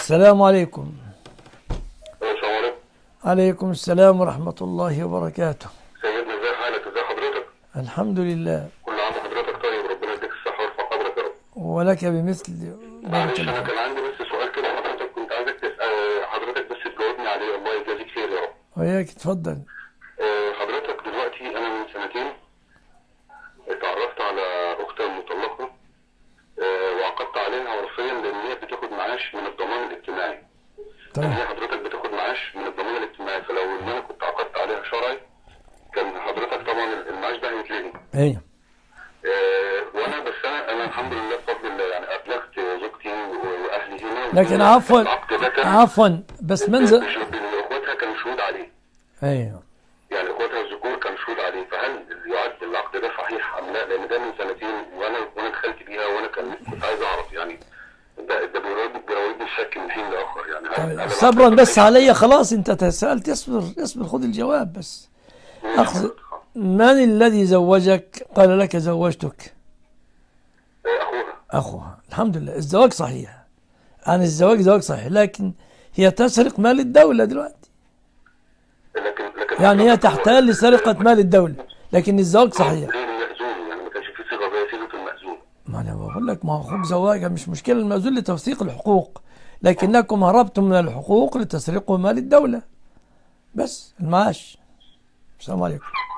السلام عليكم السلام عليكم عليكم السلام ورحمة الله وبركاته سيدنا ازي حالك ازي حضرتك الحمد لله كل عام وحضرتك طيب ربنا يديك الصحه ويرفع قدرك يا رب ولك بمثل بارك معلش انا الله كان عندي بس سؤال كده حضرتك كنت عايزك تسال حضرتك بس تجاوبني عليه الله يجازيك خير يا رب وياك تفضل آه، حضرتك دلوقتي انا من سنتين اتعرفت على اختي المطلقه آه، وعقدت عليها عرفيا لان هي بتاخد معاش من الضمان الاجتماعي طيب هي حضرتك بتاخد معاش من الضمان الاجتماعي فلو ان انا كنت عقدت عليها شرعي كان حضرتك طبعا المعاش ده هيتلغي ايه آه، وانا بس انا انا الحمد لله بفضل الله يعني ابلغت زوجتي و- واهلي هنا لكن عفوا العقد ده كان عفوا بس منزل مش- اخواتها كانوا شهود عليه ايوه يعني اخواتها الذكور كانوا شهود عليه فهل يعد العقد ده صحيح ام لا لان ده من سنتين وانا وانا دخلت بيها وانا كان كنت عايز اعرف يعني ده ده بيراودني بيراودني الشك من حين لاخر يعني هل- طيب هل صبرا العقد ده بس صحيح؟ علي خلاص انت تسألت اصبر اصبر خذ الجواب بس أخذ من الذي زوجك قال لك زوجتك آه، اخوها أخوها الحمد لله الزواج صحيح عن الزواج زواج صحيح لكن هي تسرق مال الدولة دلوقتي لكن لكن يعني هي حضرتك هو- تحتال لسرقة مال الدولة لكن الزواج صحيح ليه المأذون يعني ما كانش في صيغه زي صيغه المأذون ما أنا بقول لك ما هو أخوك زواجها مش مشكلة المأذون لتوثيق الحقوق لكنكم هربتم من الحقوق لتسرقوا مال الدولة بس المعاش السلام عليكم